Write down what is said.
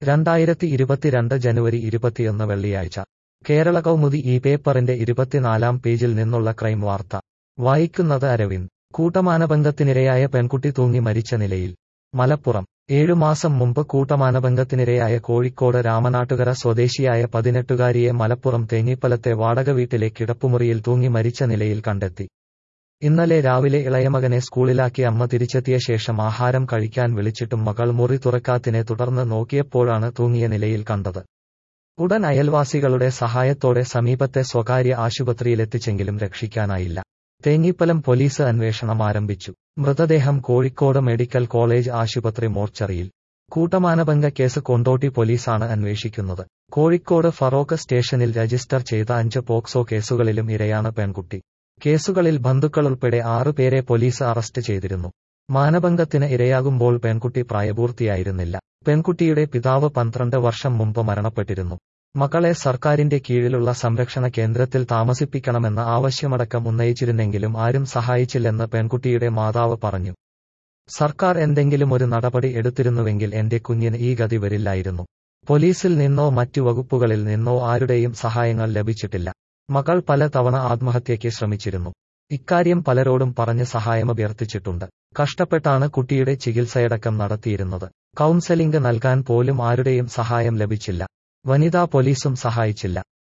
രണ്ടായിരത്തി ഇരുപത്തിരണ്ട് ജനുവരി ഇരുപത്തിയൊന്ന് വെള്ളിയാഴ്ച കേരള കൗമുദി ഈ പേപ്പറിന്റെ ഇരുപത്തിനാലാം പേജിൽ നിന്നുള്ള ക്രൈം വാർത്ത വായിക്കുന്നത് അരവിന്ദ് കൂട്ടമാനഭംഗത്തിനിരയായ പെൺകുട്ടി തൂങ്ങി മരിച്ച നിലയിൽ മലപ്പുറം ഏഴുമാസം മുമ്പ് കൂട്ടമാനഭംഗത്തിനിരയായ കോഴിക്കോട് രാമനാട്ടുകര സ്വദേശിയായ പതിനെട്ടുകാരിയെ മലപ്പുറം തേഞ്ഞിപ്പലത്തെ വാടക വീട്ടിലെ കിടപ്പുമുറിയിൽ തൂങ്ങി മരിച്ച നിലയിൽ കണ്ടെത്തി ഇന്നലെ രാവിലെ ഇളയമകനെ സ്കൂളിലാക്കി അമ്മ തിരിച്ചെത്തിയ ശേഷം ആഹാരം കഴിക്കാൻ വിളിച്ചിട്ടും മകൾ മുറി തുറക്കാത്തിനെ തുടർന്ന് നോക്കിയപ്പോഴാണ് തൂങ്ങിയ നിലയിൽ കണ്ടത് ഉടൻ അയൽവാസികളുടെ സഹായത്തോടെ സമീപത്തെ സ്വകാര്യ ആശുപത്രിയിലെത്തിച്ചെങ്കിലും രക്ഷിക്കാനായില്ല തേഞ്ഞിപ്പലം പോലീസ് അന്വേഷണം ആരംഭിച്ചു മൃതദേഹം കോഴിക്കോട് മെഡിക്കൽ കോളേജ് ആശുപത്രി മോർച്ചറിയിൽ കൂട്ടമാനഭംഗ കേസ് കൊണ്ടോട്ടി പോലീസാണ് അന്വേഷിക്കുന്നത് കോഴിക്കോട് ഫറോക്ക് സ്റ്റേഷനിൽ രജിസ്റ്റർ ചെയ്ത അഞ്ച് പോക്സോ കേസുകളിലും ഇരയാണ് പെൺകുട്ടി കേസുകളിൽ ബന്ധുക്കളുൾപ്പെടെ ആറു പേരെ പോലീസ് അറസ്റ്റ് ചെയ്തിരുന്നു മാനഭംഗത്തിന് ഇരയാകുമ്പോൾ പെൺകുട്ടി പ്രായപൂർത്തിയായിരുന്നില്ല പെൺകുട്ടിയുടെ പിതാവ് പന്ത്രണ്ട് വർഷം മുമ്പ് മരണപ്പെട്ടിരുന്നു മക്കളെ സർക്കാരിന്റെ കീഴിലുള്ള സംരക്ഷണ കേന്ദ്രത്തിൽ താമസിപ്പിക്കണമെന്ന ആവശ്യമടക്കം ഉന്നയിച്ചിരുന്നെങ്കിലും ആരും സഹായിച്ചില്ലെന്ന് പെൺകുട്ടിയുടെ മാതാവ് പറഞ്ഞു സർക്കാർ എന്തെങ്കിലും ഒരു നടപടി എടുത്തിരുന്നുവെങ്കിൽ എന്റെ കുഞ്ഞിന് ഈ ഗതി വരില്ലായിരുന്നു പോലീസിൽ നിന്നോ മറ്റു വകുപ്പുകളിൽ നിന്നോ ആരുടെയും സഹായങ്ങൾ ലഭിച്ചിട്ടില്ല മകൾ പല തവണ ആത്മഹത്യയ്ക്ക് ശ്രമിച്ചിരുന്നു ഇക്കാര്യം പലരോടും പറഞ്ഞ് സഹായമഭ്യർത്ഥിച്ചിട്ടുണ്ട് കഷ്ടപ്പെട്ടാണ് കുട്ടിയുടെ ചികിത്സയടക്കം നടത്തിയിരുന്നത് കൗൺസലിംഗ് നൽകാൻ പോലും ആരുടെയും സഹായം ലഭിച്ചില്ല വനിതാ പോലീസും സഹായിച്ചില്ല